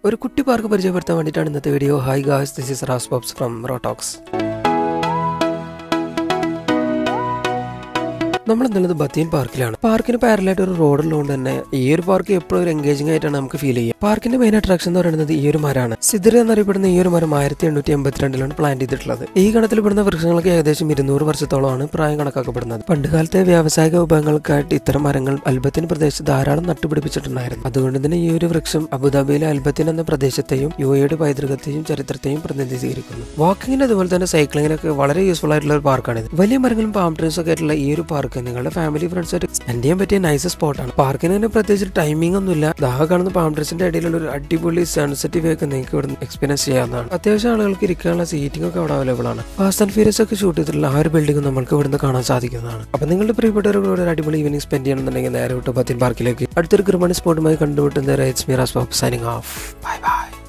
ഒരു കുട്ടി പാർക്ക് പരിചയപ്പെടുത്താൻ വേണ്ടിയിട്ടാണ് ഇന്നത്തെ video hi guys this is റാസ് പോപ്സ് ഫ്രം റോട്ടോക്സ് നമ്മൾ എന്നുള്ളത് ബത്തീൻ പാർക്കിലാണ് പാർക്കിന് പാരലായിട്ട് ഒരു റോഡ് ഉള്ളതുകൊണ്ട് തന്നെ ഈ ഒരു പാർക്ക് എപ്പോഴും ഒരു എൻഗേജിംഗ് ആയിട്ടാണ് നമുക്ക് ഫീൽ ചെയ്യുക പാർക്കിന്റെ മെയിൻ അട്രാക്ഷൻ എന്ന് പറയുന്നത് ഈ ഒരു മരമാണ് സിദ്ര എന്നറിയപ്പെടുന്ന ഈ ഒരു മരം ആയിരത്തി എണ്ണൂറ്റി എൺപത്തിരണ്ടിലാണ് പ്ലാന്റ് ചെയ്തിട്ടുള്ളത് ഈ ഗണത്തിൽ പെടുന്ന വൃക്ഷങ്ങൾക്ക് ഏകദേശം ഇരുന്നൂറ് വർഷത്തോളമാണ് പ്രായം കണക്കാക്കപ്പെടുന്നത് പണ്ടുകാലത്തെ വ്യാവസായിക ഉപയോഗങ്ങൾക്കായിട്ട് ഇത്തരം മരങ്ങൾ അൽബത്തിൻ പ്രദേശത്ത് ധാരാളം നട്ടുപിടിപ്പിച്ചിട്ടുണ്ടായിരുന്നു അതുകൊണ്ട് തന്നെ ഈ ഒരു വൃക്ഷം അബുദാബിയിലെ അൽബത്തിൻ എന്ന പ്രദേശത്തെയും യു എയുടെ പൈതൃകത്തെയും ചരിത്രത്തെയും പ്രതിനിധീകരിക്കുന്നു വാക്കിങ്ങിന് അതുപോലെ തന്നെ സൈക്ലിങ്ങിനൊക്കെ വളരെ യൂസ്ഫുൾ ആയിട്ടുള്ള ഒരു പാർക്കാണിത് വലിയ മരങ്ങളും പാം ട്രീസ് ഒക്കെ ആയിട്ടുള്ള ഈ ഒരു പാർക്ക് നിങ്ങളുടെ ഫാമിലി ഫ്രണ്ട്സായിട്ട് സ്പെൻഡ് ചെയ്യാൻ പറ്റിയ നൈസ് സ്പോട്ടാണ് പാർക്കിന് തന്നെ പ്രത്യേകിച്ച് ടൈമിംഗ് ഒന്നുമില്ല ദാഹ കാണുന്ന പാം ട്രീസിന്റെ ഇടയിലുള്ള ഒരു അടിപൊളി സൺസെറ്റ് വ്യൂ ഒക്കെ നിങ്ങൾക്ക് ഇവിടെ എക്സ്പീരിയൻസ് ചെയ്യാവുന്നതാണ് അത്യാവശ്യം ആളുകൾക്ക് ഇരിക്കാനുള്ള സീറ്റിംഗ് ഒക്കെ അവിടെ അവൈലബിൾ ആണ് ഫാസ്റ്റ് ആൻഡ് ഫീരിയസ് ഒക്കെ ഷൂട്ട് ചെയ്തിട്ടുള്ള ആ ഒരു ബിൽഡിംഗ് നമുക്ക് ഇവിടുന്ന് കാണാൻ സാധിക്കുന്നതാണ് അപ്പൊ നിങ്ങളുടെ പ്രിയപ്പെട്ടവരോട് ഒരു അടിപൊളി ഈവനിങ് സ്പെൻഡ് ചെയ്യണമെന്നുണ്ടെങ്കിൽ നേരെ വിട്ട് ബത്തിൻ പാർക്കിലേക്ക് അടുത്തൊരു കൃമണി സ്പോട്ടുമായി കണ്ടുമുട്ടുന്ന ഇറ്റ്സ് മീറാസ് സൈനിങ് ഓഫ് ബൈ ബൈ